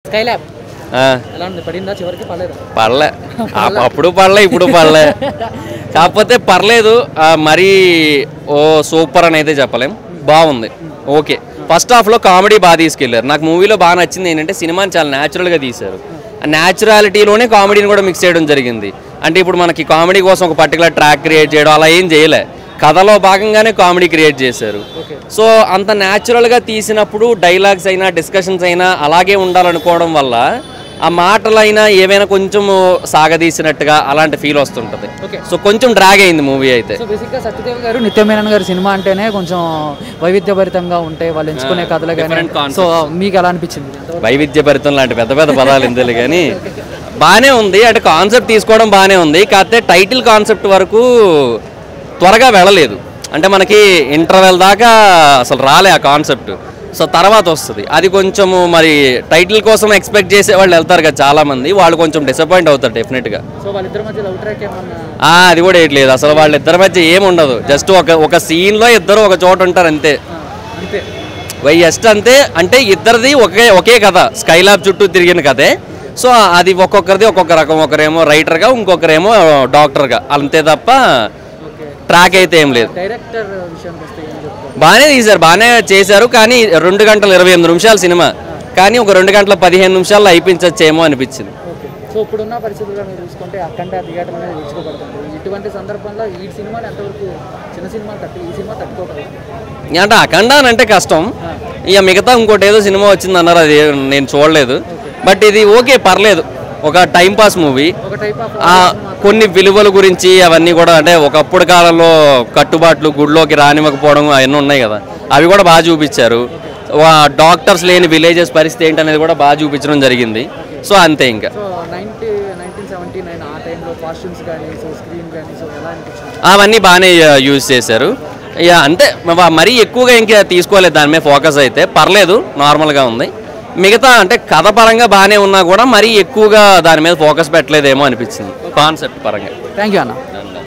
Sky lab ఆ, ఎలా ఉంది పడిందా చివరికి పడలేదా పర్లే అప్- అప్పుడు పర్లే ఇప్పుడు పర్లే కాకపోతే పర్లేదు ఆ, మరీ ఓ సూపర్ అని అయితే చెప్పలేం బాగుంది ఓకే ఫస్ట్ హాఫ్లో కామెడీ బాగా తీసుకెళ్లారు నాకు మూవీలో బాగా నచ్చింది ఏంటంటే సినిమాని చాలా న్యాచురల్గా తీశారు ఆ న్యాచురాలిటీలోనే కామెడీని కూడా మిక్స్ చేయడం జరిగింది అంటే ఇప్పుడు మనకి కామెడీ కోసం ఒక పర్టికులర్ ట్రాక్ క్రియేట్ చేయడం అలా ఏం చేయలే కథలో భాగంగానే కామెడీ క్రియేట్ చేశారు సో అంత న్యాచురల్గా తీసినప్పుడు డైలాగ్స్ అయినా డిస్కషన్స్ అయినా అలాగే ఉండాలనుకోవడం వల్ల ఆ మాటలైనా ఏవైనా కొంచెం సాగదీసినట్టుగా అలాంటి ఫీల్ వస్తుంటది Okay. సో కొంచెం డ్రాగ్ అయింది మూవీ అయితే సో బేసిక్గా సత్యదేవ్ గారు నిత్యమేనన్ గారి సినిమా అంటేనే కొంచెం వైవిధ్యభరితంగా ఉంటాయి వాళ్ళు ఎంచుకునే కథలు కానీ different concepts. సో మీకు ఎలా అనిపించింది వైవిధ్యభరితం లాంటి పెద్ద పెద్ద పదాలు ఎందుకు కానీ బాగానే ఉంది అంటే కాన్సెప్ట్ తీసుకోవడం బాగానే ఉంది కాకపోతే టైటిల్ కాన్సెప్ట్ వరకు త్వరగా వెళ్ళలేదు అంటే మనకి ఇంటర్వెల్ దాకా అసలు రాలే ఆ కాన్సెప్ట్ సో తర్వాత వస్తుంది అది కొంచెము మరి టైటిల్ కోసం ఎక్స్పెక్ట్ చేసే వాళ్ళు వెళ్తారు కదా చాలా మంది వాళ్ళు కొంచెం డిసప్పాయింట్ అవుతారు డెఫినెట్గా సో వాళ్ళిద్దరి మధ్య లవ్ ట్రాక్ ఏమన్నా ఆ, అది కూడా వేయట్లేదు అసలు వాళ్ళిద్దరి మధ్య ఏం ఉండదు జస్ట్ ఒక ఒక సీన్లో ఇద్దరు ఒక చోట ఉంటారు అంతే అంతే వై జస్ట్ అంతే అంటే ఇద్దరిది ఒకే ఒకే కథ స్కైలాబ్ చుట్టూ తిరిగిన కథే సో అది ఒక్కొక్కరిది ఒక్కొక్క రకం ఒకరేమో రైటర్గా ఇంకొకరేమో డాక్టర్గా అంతే తప్ప ఓకే ట్రాక్ అయితే ఏం లేదు డైరెక్టర్ విషయానికి వస్తే ఏం చెప్తారు బాగానే తీశారు బాగానే చేశారు కానీ రెండు గంటల ఇరవై ఎనిమిది నిమిషాల సినిమా కానీ ఒక రెండు గంటల పదిహేను నిమిషాల్లో అయిపించచ్చేమో అనిపించింది ఓకే సో ఇప్పుడున్న పరిస్థితుల్లో మీరు చూసుకుంటే అక్కడే ఆ థియేటర్ అనేది విరుచుకోబడుతుంది ఇటువంటి సందర్భంలో ఈ సినిమాని ఎంతవరకు చిన్న సినిమా తట్టు ఈ సినిమా తట్టుకోగలదు అంటే అఖండ అని అంటే కష్టం ఇక మిగతా ఇంకోటి ఏదో సినిమా వచ్చింది అన్నారు అది నేను చూడలేదు బట్ ఇది ఓకే పర్లేదు ఒక టైం పాస్ మూవీ ఒక టైప్ ఆఫ్ ఆ కొన్ని విలువల గురించి అవన్నీ కూడా అంటే ఒకప్పుడు కాలంలో కట్టుబాట్లు గుడిలోకి రానివ్వకపోవడం అవన్నీ ఉన్నాయి కదా అవి కూడా బాగా చూపించారు డాక్టర్స్ లేని విలేజెస్ పరిస్థితి ఏంటనేది కూడా బాగా చూపించడం జరిగింది సో అంతే ఇంకా so ninety nineteen seventy nine ఆ టైంలో కాస్ట్యూమ్స్ కానీ సో స్క్రీన్ కానీ సో ఎలా అనిపించింది అవన్నీ బాగానే యూజ్ చేశారు ఇక అంతే మ- మరీ ఎక్కువగా ఇంకా తీసుకోలేదు దాని మీద ఫోకస్ అయితే పర్లేదు నార్మల్గా ఉంది మిగతా అంటే కథ పరంగా బాగానే ఉన్నా కూడా మరీ ఎక్కువగా దాని మీద ఫోకస్ పెట్టలేదేమో అనిపించింది కాన్సెప్ట్ పరంగా థ్యాంక్ యూ అన్న